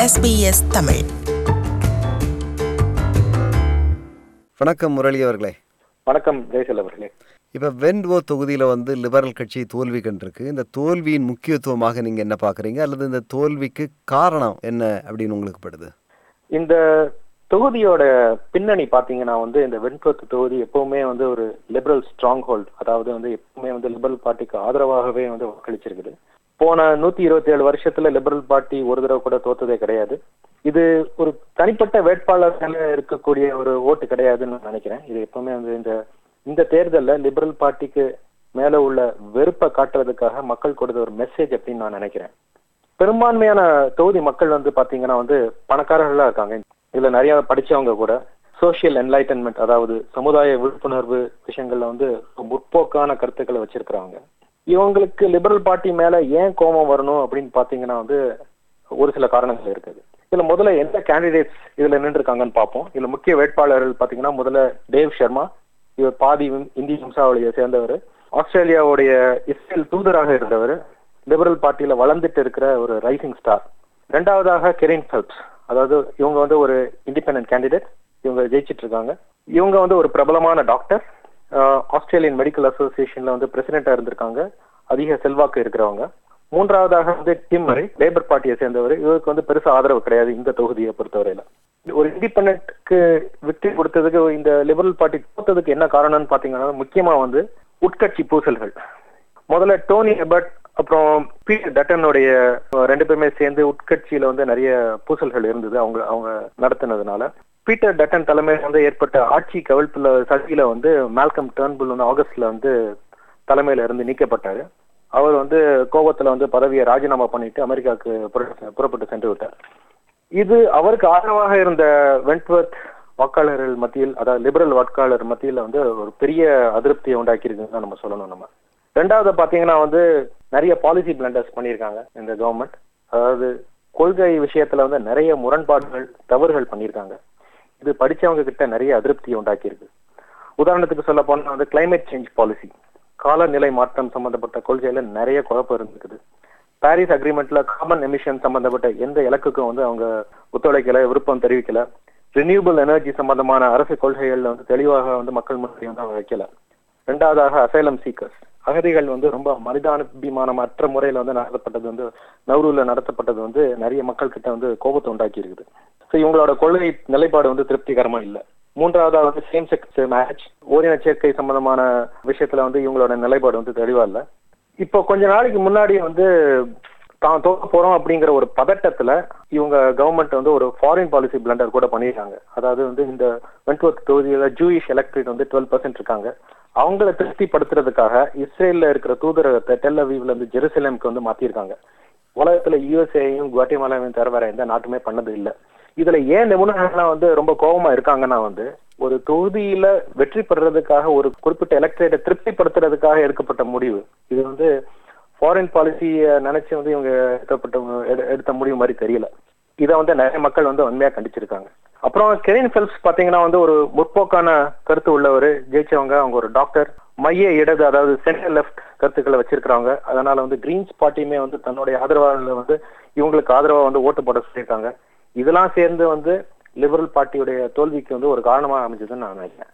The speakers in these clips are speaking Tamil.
SBS தமிழ் வணக்கம் முரளி அவர்களே வணக்கம் ஜெயசல் அவர்களே இப்போ வென்வோ தொகுதியில் வந்து லிபரல் கட்சி தோல்வி கண்டிருக்கு இந்த தோல்வியின் முக்கியத்துவமாக நீங்கள் என்ன பார்க்குறீங்க அல்லது இந்த தோல்விக்கு காரணம் என்ன அப்படின்னு உங்களுக்கு படுது இந்த தொகுதியோட பின்னணி பாத்தீங்கன்னா வந்து இந்த வெண்போர்த் தொகுதி எப்பவுமே வந்து ஒரு லிபரல் ஸ்ட்ராங் ஹோல்ட் அதாவது வந்து எப்பவுமே வந்து லிபரல் பார்ட்டிக்கு ஆதரவாகவே வந்து வாக்களிச்சிருக்குது போன நூத்தி இருபத்தி ஏழு வருஷத்துல லிபரல் பார்ட்டி ஒரு தடவை கூட தோத்ததே கிடையாது இது ஒரு தனிப்பட்ட வேட்பாளர் மேல இருக்கக்கூடிய ஒரு ஓட்டு கிடையாதுன்னு நான் நினைக்கிறேன் இது எப்பவுமே வந்து இந்த இந்த தேர்தல்ல லிபரல் பார்ட்டிக்கு மேல உள்ள வெறுப்பை காட்டுறதுக்காக மக்கள் கொடுத்த ஒரு மெசேஜ் அப்படின்னு நான் நினைக்கிறேன் பெரும்பான்மையான தொகுதி மக்கள் வந்து பாத்தீங்கன்னா வந்து பணக்காரர்களா இருக்காங்க இதுல நிறைய படிச்சவங்க கூட சோசியல் என்லைட்டன்மெண்ட் அதாவது சமுதாய விழிப்புணர்வு விஷயங்கள்ல வந்து முற்போக்கான கருத்துக்களை வச்சிருக்கிறாங்க இவங்களுக்கு லிபரல் பார்ட்டி மேல ஏன் கோபம் வரணும் அப்படின்னு பாத்தீங்கன்னா வந்து ஒரு சில காரணங்கள் இருக்குது இதுல முதல்ல எந்த கேண்டிடேட்ஸ் இதுல நின்று இருக்காங்கன்னு பார்ப்போம் இதுல முக்கிய வேட்பாளர்கள் பாத்தீங்கன்னா முதல்ல டேவ் சர்மா இவர் பாதி விம்- இந்திய வம்சாவளியை சேர்ந்தவர் ஆஸ்திரேலியாவுடைய இஸ்ரேல் தூதராக இருந்தவர் லிபரல் பார்ட்டியில வளர்ந்துட்டு இருக்கிற ஒரு ரைசிங் ஸ்டார் ரெண்டாவதாக கெரின் ஃபெல்ப்ஸ் அதாவது இவங்க வந்து ஒரு இண்டிபெண்டன்ட் கேண்டிடேட் இவங்க ஜெயிச்சிட்டு இருக்காங்க இவங்க வந்து ஒரு பிரபலமான டாக்டர் ஆஸ்திரேலியன் மெடிக்கல் அசோசியேஷன்ல வந்து பிரசிடென்டா இருந்திருக்காங்க அதிக செல்வாக்கு இருக்கிறவங்க மூன்றாவதாக வந்து டிம் மரி லேபர் பார்ட்டியை சேர்ந்தவர் இவருக்கு வந்து பெருசா ஆதரவு கிடையாது இந்த தொகுதியை பொறுத்தவரையில ஒரு இண்டிபெண்டன்ட்க்கு வெற்றி கொடுத்ததுக்கு இந்த லிபரல் பார்ட்டி தோத்ததுக்கு என்ன காரணம்னு பாத்தீங்கன்னா முக்கியமா வந்து உட்கட்சி பூசல்கள் முதல்ல டோனி எபர்ட் அப்புறம் பீட்டர் டட்டனுடைய அஹ், ரெண்டு பேருமே சேர்ந்து உட்கட்சியில வந்து நிறைய பூசல்கள் இருந்தது அவங்க அவங்க நடத்தினதுனால பீட்டர் டட்டன் தலைமையில் வந்து ஏற்பட்ட ஆட்சி கவிழ்ப்புல சதியில வந்து மால்கம் டர்ன்புல் வந்து ஆகஸ்ட்ல வந்து தலைமையில இருந்து நீக்கப்பட்டாரு அவர் வந்து கோபத்துல வந்து பதவியை ராஜினாமா பண்ணிட்டு அமெரிக்காவுக்கு புற- புறப்பட்டு சென்று விட்டார் இது அவருக்கு ஆதரவாக இருந்த வென்ட்வர்த் வாக்காளர்கள் மத்தியில் அதாவது லிபரல் வாக்காளர் மத்தியில வந்து ஒரு பெரிய அதிருப்தியை உண்டாக்கி இருக்குன்னு நம்ம சொல்லணும் நம்ம ரெண்டாவது பாத்தீங்கன்னா வந்து நிறைய பாலிசி பிளண்டர்ஸ் பண்ணியிருக்காங்க இந்த கவர்மெண்ட் அதாவது கொள்கை விஷயத்துல வந்து நிறைய முரண்பாடுகள் தவறுகள் பண்ணியிருக்காங்க இது படிச்சவங்க கிட்ட நிறைய அதிருப்தியை உண்டாக்கி இருக்கு உதாரணத்துக்கு சொல்ல போனா வந்து கிளைமேட் சேஞ்ச் பாலிசி காலநிலை மாற்றம் சம்பந்தப்பட்ட கொள்கையில நிறைய குழப்பம் இருந்திருக்குது பாரிஸ் அக்ரிமெண்ட்ல கார்பன் எமிஷன் சம்பந்தப்பட்ட எந்த இலக்குக்கும் வந்து அவங்க ஒத்துழைக்கல விருப்பம் தெரிவிக்கல ரினியூபிள் எனர்ஜி சம்பந்தமான அரசு கொள்கைகள்ல வந்து தெளிவாக வந்து மக்கள் முன்னாடி வந்து அவங்க வைக்கல ரெண்டாவதாக அசைலம் சீக்கர்ஸ் அகதிகள் வந்து ரொம்ப மனிதாபிமானமற்ற முறையில வந்து நடத்தப்பட்டது வந்து நவ்ரூல நடத்தப்பட்டது வந்து நிறைய மக்கள் கிட்ட வந்து கோபத்தை உண்டாக்கி இருக்குது ஸோ இவங்களோட கொள்கை நிலைப்பாடு வந்து திருப்திகரமா இல்ல மூன்றாவதா வந்து சேம் செக்ஸ் மேட்ச் ஓரின சேர்க்கை சம்பந்தமான விஷயத்துல வந்து இவங்களோட நிலைப்பாடு வந்து தெளிவா இல்ல இப்போ கொஞ்ச நாளைக்கு முன்னாடி வந்து தான் தோக்க போறோம் அப்படிங்கிற ஒரு பதட்டத்துல இவங்க கவர்மெண்ட் வந்து ஒரு ஃபாரின் பாலிசி பிளண்டர் கூட பண்ணிருக்காங்க அதாவது வந்து இந்த வென்ட்வர்த் தொகுதியில ஜூயிஷ் எலக்ட்ரேட் வந்து டுவெல் பர்சன்ட் இருக்காங்க அவங்கள திருப்திப்படுத்துறதுக்காக இஸ்ரேல்ல இருக்கிற தூதரகத்தை டெல் அவீவ்ல இருந்து ஜெருசலேமுக்கு வந்து மாத்திருக்காங்க உலகத்துல யுஎஸ்ஏயும் குவாட்டிமாலாவையும் தவிர வேற எந்த நாட்டுமே பண்ணது இல்ல இதுல ஏன் நிபுணர்கள்லாம் வந்து ரொம்ப கோபமா இருக்காங்கன்னா வந்து ஒரு தொகுதியில வெற்றி பெறுறதுக்காக ஒரு குறிப்பிட்ட எலக்ட்ரேட்டை திருப்திப்படுத்துறதுக்காக எடுக்கப்பட்ட முடிவு இது வந்து ஃபாரின் பாலிசியை நினைச்சு வந்து இவங்க எடுக்கப்பட்ட எடு- எடுத்த முடிவு மாதிரி தெரியல இதை வந்து நிறைய மக்கள் வந்து உண்மையா கண்டிச்சிருக்காங்க அப்புறம் கெரின் ஃபெல்ப்ஸ் பாத்தீங்கன்னா வந்து ஒரு முற்போக்கான கருத்து உள்ளவர் ஜெயிச்சவங்க அவங்க ஒரு டாக்டர் மைய இடது அதாவது சென்டர் லெஃப்ட் கருத்துக்களை வச்சிருக்கிறவங்க அதனால வந்து கிரீன்ஸ் பார்ட்டியுமே வந்து தன்னுடைய ஆதரவாளர்கள் வந்து இவங்களுக்கு ஆதரவா வந்து ஓட்டு போட சொல்லியிருக்காங்க இதெல்லாம் சேர்ந்து வந்து லிபரல் பார்ட்டியுடைய தோல்விக்கு வந்து ஒரு காரணமா அமைஞ்சதுன்னு நான் நினைக்கிறேன்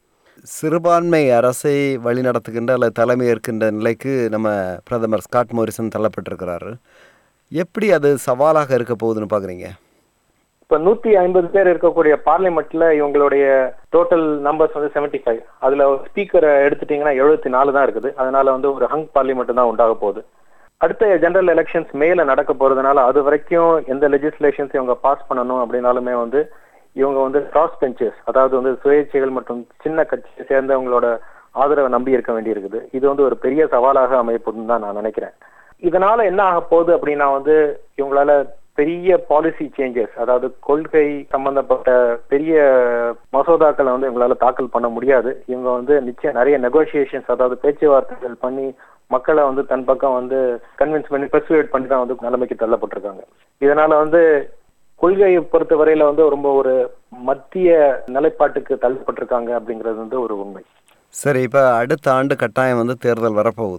சிறுபான்மை அரசை வழிநடத்துகின்ற அல்லது தலைமை ஏற்கின்ற நிலைக்கு நம்ம பிரதமர் ஸ்காட் மோரிசன் தள்ளப்பட்டிருக்கிறாரு எப்படி அது சவாலாக இருக்க போகுதுன்னு பார்க்குறீங்க இப்ப நூத்தி ஐம்பது பேர் இருக்கக்கூடிய பார்லிமெண்ட்ல இவங்களுடைய டோட்டல் நம்பர்ஸ் வந்து 75 ஃபைவ் அதுல ஸ்பீக்கரை எடுத்துட்டீங்கன்னா எழுபத்தி நாலு தான் இருக்குது அதனால வந்து ஒரு ஹங் பார்லிமெண்ட் தான் உண்டாக போகுது அடுத்த ஜெனரல் எலெக்ஷன்ஸ் மேல நடக்க போறதுனால அது வரைக்கும் எந்த லெஜிஸ்லேஷன்ஸ் இவங்க பாஸ் பண்ணணும் அப்படின்னாலுமே வந்து இவங்க வந்து கிராஸ் பெஞ்சஸ் அதாவது வந்து சுயேட்சைகள் மற்றும் சின்ன கட்சியை சேர்ந்தவங்களோட ஆதரவை நம்பி இருக்க வேண்டியிருக்குது இது வந்து ஒரு பெரிய சவாலாக அமையப்படும் தான் நான் நினைக்கிறேன் இதனால என்ன ஆக போகுது அப்படின்னா வந்து இவங்களால பெரிய பாலிசி சேஞ்சஸ் அதாவது கொள்கை சம்பந்தப்பட்ட பெரிய மசோதாக்களை வந்து இவங்களால தாக்கல் பண்ண முடியாது இவங்க வந்து நிச்சயம் நிறைய நெகோசியேஷன்ஸ் அதாவது பேச்சுவார்த்தைகள் பண்ணி மக்களை வந்து தன் பக்கம் வந்து கன்வின்ஸ் பண்ணி பெர்சுவேட் பண்ணி தான் வந்து நிலைமைக்கு தள்ளப்பட்டிருக்காங்க இதனால வந்து கொள்கையை பொறுத்த வரையில வந்து ரொம்ப ஒரு மத்திய நிலைப்பாட்டுக்கு தள்ளப்பட்டிருக்காங்க அப்படிங்கிறது வந்து ஒரு உண்மை சரி இப்போ அடுத்த ஆண்டு கட்டாயம் வந்து தேர்தல் வரப்போகுது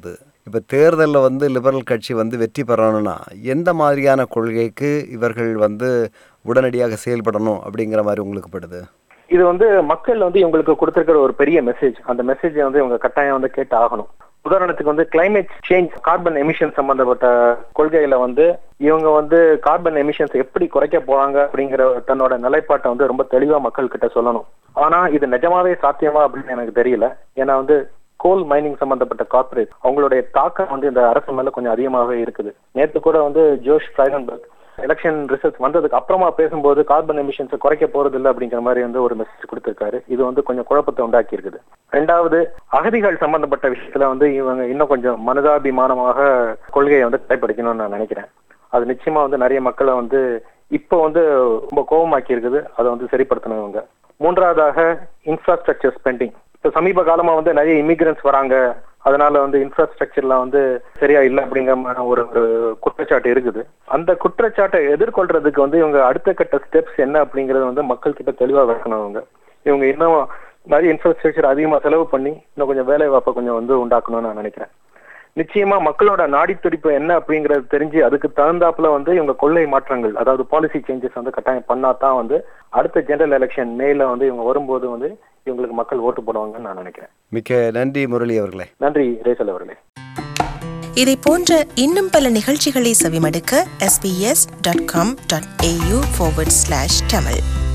இப்போ தேர்தலில் வந்து லிபரல் கட்சி வந்து வெற்றி பெறணும்னா எந்த மாதிரியான கொள்கைக்கு இவர்கள் வந்து உடனடியாக செயல்படணும் அப்படிங்கிற மாதிரி உங்களுக்கு படுது இது வந்து மக்கள் வந்து இவங்களுக்கு கொடுத்திருக்கிற ஒரு பெரிய மெசேஜ் அந்த மெசேஜை வந்து இவங்க கட்டாயம் வந்து கேட்டு ஆகணும் உதாரணத்துக்கு வந்து கிளைமேட் சேஞ்ச் கார்பன் எமிஷன் சம்பந்தப்பட்ட கொள்கையில வந்து இவங்க வந்து கார்பன் எமிஷன்ஸ் எப்படி குறைக்க போறாங்க அப்படிங்கிற தன்னோட நிலைப்பாட்டை வந்து ரொம்ப தெளிவா மக்கள் கிட்ட சொல்லணும் ஆனா இது நிஜமாவே சாத்தியமா அப்படின்னு எனக்கு தெரியல ஏன்னா வந்து கோல் மைனிங் சம்பந்தப்பட்ட கார்பரேட் அவங்களுடைய தாக்கம் வந்து இந்த அரசு மேல கொஞ்சம் அதிகமாகவே இருக்குது நேத்து கூட வந்து ஜோஷ் ஃப்ரைடன்பர்க் எலெக்ஷன் ரிசல்ட்ஸ் வந்ததுக்கு அப்புறமா பேசும்போது கார்பன் எமிஷன்ஸை குறைக்க போறது இல்லை அப்படிங்கிற மாதிரி வந்து ஒரு மெசேஜ் கொடுத்திருக்காரு இது வந்து கொஞ்சம் குழப்பத்தை உண்டாக்கி இருக்குது ரெண்டாவது அகதிகள் சம்பந்தப்பட்ட விஷயத்துல வந்து இவங்க இன்னும் கொஞ்சம் மனிதாபிமானமாக கொள்கையை வந்து கடைபிடிக்கணும்னு நான் நினைக்கிறேன் அது நிச்சயமா வந்து நிறைய மக்களை வந்து இப்போ வந்து ரொம்ப கோபமாக்கி இருக்குது அதை வந்து சரிப்படுத்தணும் இவங்க மூன்றாவதாக இன்ஃப்ராஸ்ட்ரக்சர் ஸ்பெண்டிங் இப்போ சமீப காலமா வந்து நிறைய இமிகிரன்ஸ் வராங்க அதனால வந்து இன்ஃப்ராஸ்ட்ரக்சர்லாம் வந்து சரியா இல்லை அப்படிங்கிற மாதிரி ஒரு ஒரு குற்றச்சாட்டு இருக்குது அந்த குற்றச்சாட்டை எதிர்கொள்றதுக்கு வந்து இவங்க அடுத்த கட்ட ஸ்டெப்ஸ் என்ன அப்படிங்கறது வந்து மக்கள் கிட்ட தெளிவா வைக்கணும் அவங்க இவங்க இன்னும் நிறைய இன்ஃப்ராஸ்ட்ரக்சர் அதிகமா செலவு பண்ணி இன்னும் கொஞ்சம் வேலை வாய்ப்பை கொஞ்சம் வந்து உண்டாக்கணும்னு நான் நினைக்கிறேன் நிச்சயமா மக்களோட நாடி துடிப்பு என்ன அப்படிங்கறது தெரிஞ்சு அதுக்கு தகுந்தாப்புல வந்து இவங்க கொள்கை மாற்றங்கள் அதாவது பாலிசி சேஞ்சஸ் வந்து கட்டாயம் பண்ணாதான் வந்து அடுத்த ஜெனரல் எலெக்ஷன் மேல வந்து இவங்க வரும்போது வந்து இவங்களுக்கு மக்கள் ஓட்டு போடுவாங்கன்னு நான் நினைக்கிறேன் மிக்க நன்றி முரளி அவர்களே நன்றி ரேசல் அவர்களே இதை போன்ற இன்னும் பல நிகழ்ச்சிகளை செவிமடுக்க sbs.com.au forward slash tamil